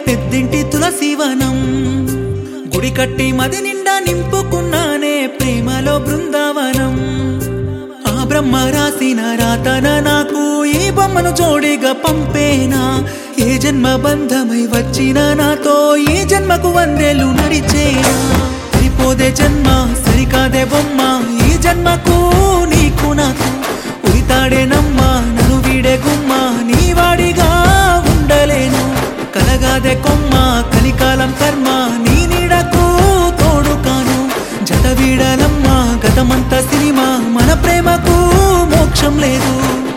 పెద్దింటి తులసివనం గుడి కట్టి మది నిండా నింపుకున్నానే ప్రేమలో బృందావనం ఆ బ్రహ్మ రాసిన రాతన నాకు ఈ బొమ్మను జోడిగా పంపేనా ఏ జన్మ బంధమై వచ్చిన నాతో ఈ జన్మకు వందేలు నడిచేనా సరిపోదే జన్మ సరికాదే బొమ్మ ఈ జన్మకు నీకు నాకు ఉరితాడేనమ్మ నన్ను వీడే గుమ్మ నీ వాడిగా ఉండలేను కలగాదే కొమ్మ కలికాలం కర్మ నీ నీడకు తోడు కాను జత వీడలమ్మ గతమంతా సినిమా మన ప్రేమకు మోక్షం లేదు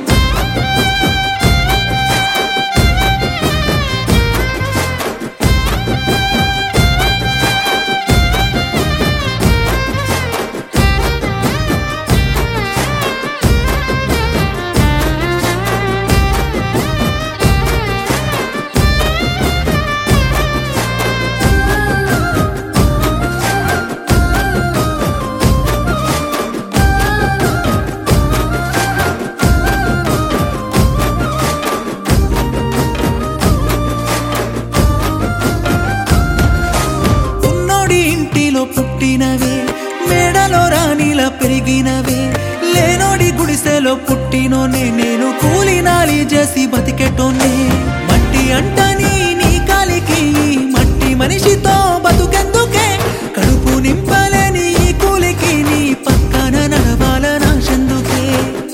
ఉన్నోడి ఇంటిలో పుట్టినవే మేడలో రాణిలా పెరిగినవే లేనోడి గుడిసెలో పుట్టినోనే నేను కూలినాలి చేసి బతికెటోనే మట్టి అంటని నీ కాలికి మట్టి మనిషితో బతుకెందుకే కడుపు నింపలేని ఈ కూలికి నీ పక్కన నడవాల నాశందుకే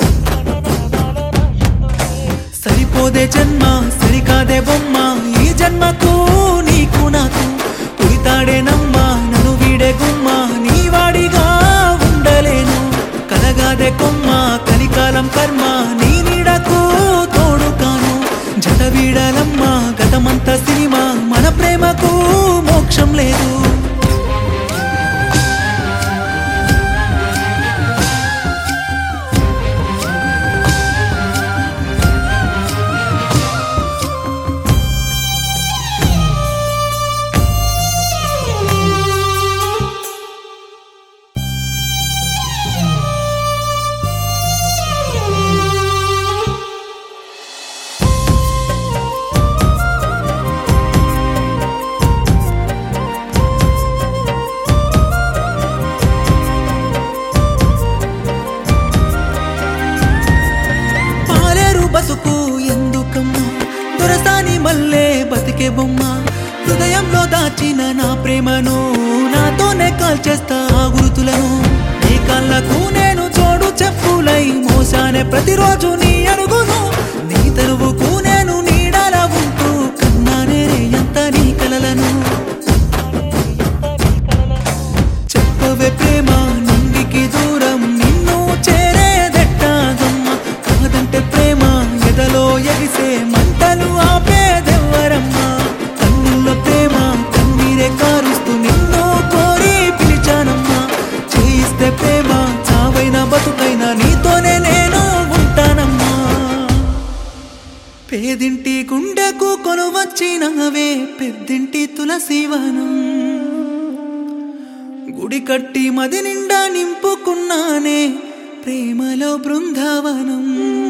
సరిపోదే జన్మ సరికాదే బొమ్మ ఈ జన్మకు నీకు నాకు ఉరితాడేనమ్మ నన్ను వీడే గుమ్మ నీ వాడిగా ఉండలేను కలగాదే కొమ్మ కలికాలం కర్మ నీ నీడకు తోడు కాను జత వీడలమ్మ గతమంతా సినిమా మన ప్రేమకు మోక్షం లేదు పాలేరు బతుకు ఎందుకమ్మా దొరసాని మల్లే బతికే బొమ్మ హృదయంలో దాచిన నా ప్రేమను నాతోనే కాల్చేస్తా ఆ గురుతులను నీ కళ్ళకు నేను చోడు చెప్పులై మోసానే ప్రతిరోజు నీ అడుగును నీ తరువుకు నేను నీడల ఉంటూ కన్నానే రే ఎంత నీ కలలను చెప్పవే ప్రేమ నింగికి దూరం నిన్ను చేరేదెట్టాగమ్మ కాదంటే ప్రేమ ఎదలో ఎగిసే మంటలు ఆపేదెవ్వరమ్మా కన్నుల్లో ప్రేమ కన్నీరే కారుస్తూ నిన్ను కోరి పిలిచానమ్మా చేయిస్తే ప్రేమ చావైన బతుకైనా నీతోనే నేను ఉంటానమ్మా పేదింటి గుండెకు కొనువచ్చినవే పెద్దింటి తులసివనం గుడి కట్టి మది నిండా నింపుకున్నానే ప్రేమలో బృందావనం